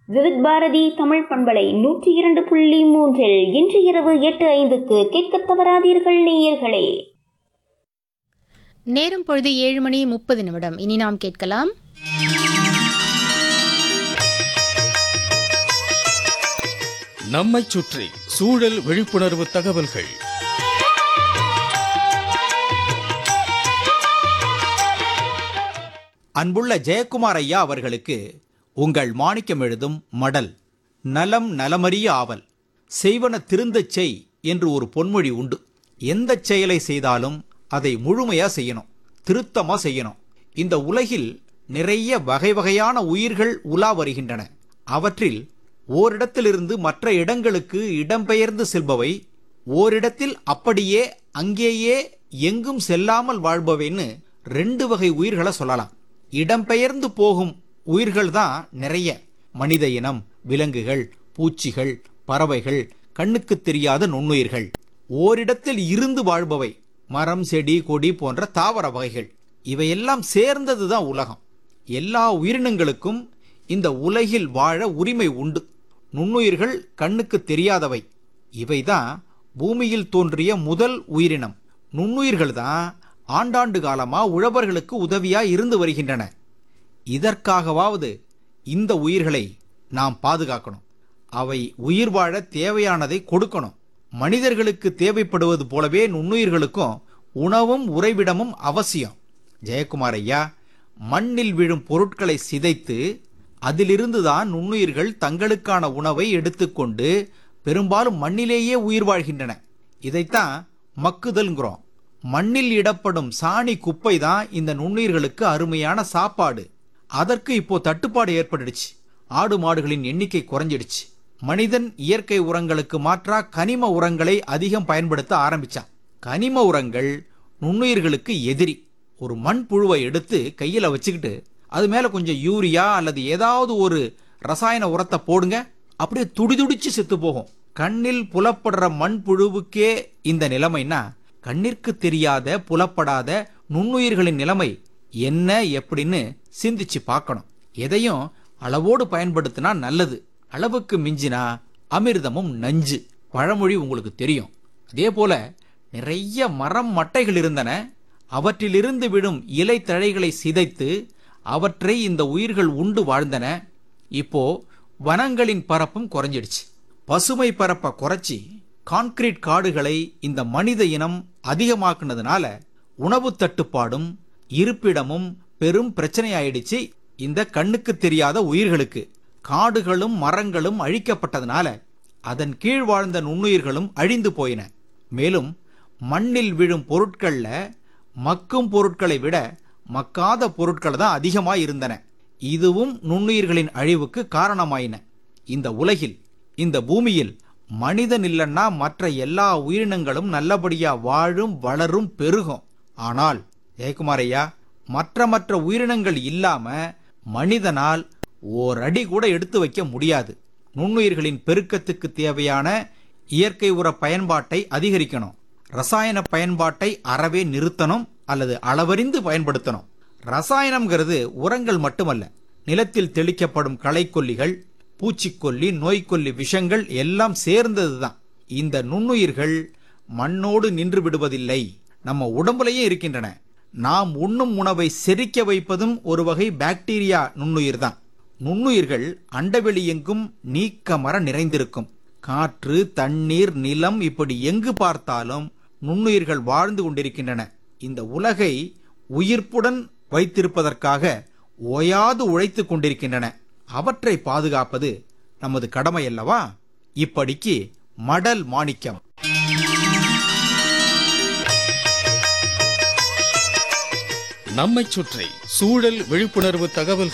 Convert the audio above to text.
விவித் பாரதி தமிழ் பண்பலை நூற்றி இரண்டு புள்ளி மூன்றில் இன்று இரவு எட்டு ஐந்துக்கு கேட்கத் தவறாதீர்கள் நேயர்களே நேரம் பொழுது ஏழு மணி முப்பது நிமிடம் இனி நாம் கேட்கலாம் நம்மைச் சுற்றி சூழல் விழிப்புணர்வு தகவல்கள் அன்புள்ள ஜெயக்குமார் ஐயா அவர்களுக்கு உங்கள் மாணிக்கம் எழுதும் மடல் நலம் நலமறிய ஆவல் செய்வன திருந்தச் செய் என்று ஒரு பொன்மொழி உண்டு எந்த செயலை செய்தாலும் அதை முழுமையா செய்யணும் திருத்தமா செய்யணும் இந்த உலகில் நிறைய வகை வகையான உயிர்கள் உலா வருகின்றன அவற்றில் ஓரிடத்திலிருந்து மற்ற இடங்களுக்கு இடம்பெயர்ந்து செல்பவை ஓரிடத்தில் அப்படியே அங்கேயே எங்கும் செல்லாமல் வாழ்பவைன்னு ரெண்டு வகை உயிர்களை சொல்லலாம் இடம்பெயர்ந்து போகும் உயிர்கள் தான் நிறைய மனித இனம் விலங்குகள் பூச்சிகள் பறவைகள் கண்ணுக்கு தெரியாத நுண்ணுயிர்கள் ஓரிடத்தில் இருந்து வாழ்பவை மரம் செடி கொடி போன்ற தாவர வகைகள் இவையெல்லாம் சேர்ந்ததுதான் உலகம் எல்லா உயிரினங்களுக்கும் இந்த உலகில் வாழ உரிமை உண்டு நுண்ணுயிர்கள் கண்ணுக்கு தெரியாதவை இவைதான் பூமியில் தோன்றிய முதல் உயிரினம் நுண்ணுயிர்கள் தான் ஆண்டாண்டு காலமா உழவர்களுக்கு உதவியா இருந்து வருகின்றன இதற்காகவாவது இந்த உயிர்களை நாம் பாதுகாக்கணும் அவை உயிர் வாழ தேவையானதை கொடுக்கணும் மனிதர்களுக்கு தேவைப்படுவது போலவே நுண்ணுயிர்களுக்கும் உணவும் உறைவிடமும் அவசியம் ஜெயக்குமார் ஐயா மண்ணில் விழும் பொருட்களை சிதைத்து அதிலிருந்து தான் நுண்ணுயிர்கள் தங்களுக்கான உணவை எடுத்துக்கொண்டு பெரும்பாலும் மண்ணிலேயே உயிர் வாழ்கின்றன இதைத்தான் மக்குதல்ங்கிறோம் மண்ணில் இடப்படும் சாணி குப்பை தான் இந்த நுண்ணுயிர்களுக்கு அருமையான சாப்பாடு அதற்கு இப்போ தட்டுப்பாடு ஏற்பட்டுடுச்சு ஆடு மாடுகளின் எண்ணிக்கை குறைஞ்சிடுச்சு மனிதன் இயற்கை உரங்களுக்கு மாற்றா கனிம உரங்களை அதிகம் பயன்படுத்த ஆரம்பிச்சான் கனிம உரங்கள் நுண்ணுயிர்களுக்கு எதிரி ஒரு மண் புழுவை எடுத்து கையில வச்சுக்கிட்டு அது மேல கொஞ்சம் யூரியா அல்லது ஏதாவது ஒரு ரசாயன உரத்தை போடுங்க அப்படியே துடிதுடிச்சு செத்து போகும் கண்ணில் புலப்படுற மண் புழுவுக்கே இந்த நிலைமைனா கண்ணிற்கு தெரியாத புலப்படாத நுண்ணுயிர்களின் நிலைமை என்ன எப்படின்னு சிந்திச்சு பார்க்கணும் எதையும் அளவோடு பயன்படுத்தினா நல்லது அளவுக்கு மிஞ்சினா அமிர்தமும் நஞ்சு பழமொழி உங்களுக்கு தெரியும் அதே போல நிறைய மரம் மட்டைகள் இருந்தன அவற்றிலிருந்து விடும் இலை தழைகளை சிதைத்து அவற்றை இந்த உயிர்கள் உண்டு வாழ்ந்தன இப்போ வனங்களின் பரப்பும் குறைஞ்சிடுச்சு பசுமை பரப்ப குறைச்சி கான்கிரீட் காடுகளை இந்த மனித இனம் அதிகமாக்குனதுனால உணவு தட்டுப்பாடும் இருப்பிடமும் பெரும் பிரச்சனையாயிடுச்சு இந்த கண்ணுக்கு தெரியாத உயிர்களுக்கு காடுகளும் மரங்களும் அழிக்கப்பட்டதுனால அதன் கீழ் வாழ்ந்த நுண்ணுயிர்களும் அழிந்து போயின மேலும் மண்ணில் விழும் பொருட்கள்ல மக்கும் பொருட்களை விட மக்காத பொருட்கள் தான் அதிகமாய் இருந்தன இதுவும் நுண்ணுயிர்களின் அழிவுக்கு காரணமாயின இந்த உலகில் இந்த பூமியில் மனிதன் இல்லைன்னா மற்ற எல்லா உயிரினங்களும் நல்லபடியா வாழும் வளரும் பெருகும் ஆனால் ஜெயக்குமார் ஐயா மற்ற மற்ற உயிரினங்கள் இல்லாம மனிதனால் ஓரடி கூட எடுத்து வைக்க முடியாது நுண்ணுயிர்களின் பெருக்கத்துக்கு தேவையான இயற்கை உர பயன்பாட்டை அதிகரிக்கணும் ரசாயன பயன்பாட்டை அறவே நிறுத்தணும் அல்லது அளவறிந்து பயன்படுத்தணும் ரசாயனம்ங்கிறது உரங்கள் மட்டுமல்ல நிலத்தில் தெளிக்கப்படும் களைக்கொல்லிகள் பூச்சிக்கொல்லி நோய்க்கொல்லி விஷங்கள் எல்லாம் சேர்ந்ததுதான் இந்த நுண்ணுயிர்கள் மண்ணோடு நின்று விடுவதில்லை நம்ம உடம்புலயே இருக்கின்றன நாம் உண்ணும் உணவை செரிக்க வைப்பதும் ஒரு வகை பாக்டீரியா நுண்ணுயிர் தான் நுண்ணுயிர்கள் அண்டவெளி எங்கும் நீக்கமர நிறைந்திருக்கும் காற்று தண்ணீர் நிலம் இப்படி எங்கு பார்த்தாலும் நுண்ணுயிர்கள் வாழ்ந்து கொண்டிருக்கின்றன இந்த உலகை உயிர்ப்புடன் வைத்திருப்பதற்காக ஓயாது உழைத்துக் கொண்டிருக்கின்றன அவற்றை பாதுகாப்பது நமது கடமை அல்லவா இப்படிக்கு மடல் மாணிக்கம் நம்மைச் சுற்றி சூழல் விழிப்புணர்வு தகவல்கள்